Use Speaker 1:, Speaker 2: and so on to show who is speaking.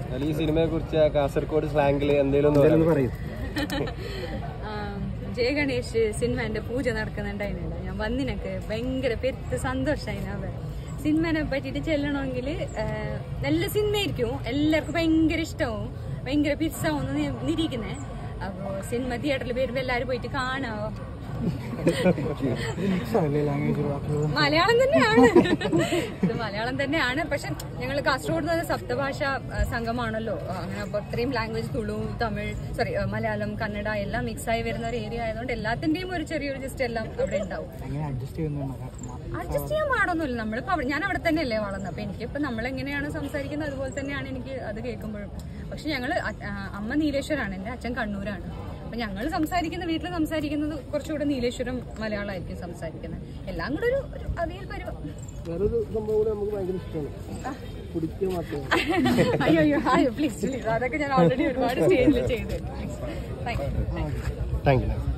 Speaker 1: എന്നാലും ഈ സിനിമയെ കുറിച്ച് കാസർഗോഡ് സ്ലാങ്ങിൽ എന്തെങ്കിലും ഒന്ന് പറയാമോ?
Speaker 2: പറയൂ
Speaker 3: ആം, ജയ ഗണേഷ് സിനിമേന്റെ പൂജ നടക്കുന്നുണ്ടായിരുന്നില്ല ഞാൻ വന്നിനക്ക് ഭയങ്കര പെരുത്ത് സന്തോഷമായി സിനിമനെ പറ്റിയിട്ട് ചെല്ലണമെങ്കിൽ നല്ല സിനിമയായിരിക്കും എല്ലാവർക്കും ഭയങ്കര ഇഷ്ടവും ഭയങ്കര പിരിസാവും നിരീക്കുന്നേ അപ്പോ സിനിമ തിയേറ്ററിൽ വരുമ്പോ എല്ലാരും പോയിട്ട് കാണാവോ മലയാളം തന്നെയാണ് ഇത് മലയാളം തന്നെയാണ് പക്ഷെ ഞങ്ങൾ കാസർഗോഡ് എന്ന് പറഞ്ഞ സപ്തഭാഷ ആ, സംഘമാണല്ലോ ആ, അങ്ങനെ അപ്പൊ അത്രയും ലാംഗ്വേജ് തുളു തമിഴ് സോറി മലയാളം കന്നഡ എല്ലാം മിക്സ് ആയി വരുന്ന ഒരു ഏരിയ ആയതുകൊണ്ട് എല്ലാത്തിന്റെയും ഒരു ചെറിയൊരു ജസ്റ്റ് എല്ലാം അവിടെ ഉണ്ടാവും അഡ്ജസ്റ്റ് ചെയ്യാൻ പാടൊന്നുമില്ല നമ്മളിപ്പോ അവിടെ ഞാൻ അവിടെ തന്നെയല്ലേ വളർന്നത് അപ്പൊ എനിക്കിപ്പോ നമ്മൾ എങ്ങനെയാണ് സംസാരിക്കുന്നത് അതുപോലെ തന്നെയാണ് എനിക്ക് അത് കേൾക്കുമ്പോഴും പക്ഷെ ഞങ്ങള് അ- ആ, അമ്മ നീലേശ്വരാണ് എന്റെ അച്ഛൻ കണ്ണൂരാണ് അപ്പൊ ഞങ്ങൾ സംസാരിക്കുന്ന വീട്ടിൽ സംസാരിക്കുന്നത് കുറച്ചുകൂടെ നീലേശ്വരം മലയാളമായിരിക്കും സംസാരിക്കുന്നത് എല്ലാം കൂടെ ഒരു ഒരു അവിയൽ പരുവം
Speaker 2: വേറൊരു സംഭവം കൂടെ നമുക്ക് ഭയങ്കര ഇഷ്ടമാണ് കുടിക്കുക മാത്രമേ
Speaker 3: അയ്യോ അയ്യോ അയ്യോ പ്ലീസ് പ്ലീസ് അതൊക്കെ ഞാൻ ഓൾറെഡി ഒരുപാട് സ്റ്റേജിൽ ചെയ്തു താങ്ക് യു
Speaker 1: താങ്ക് യു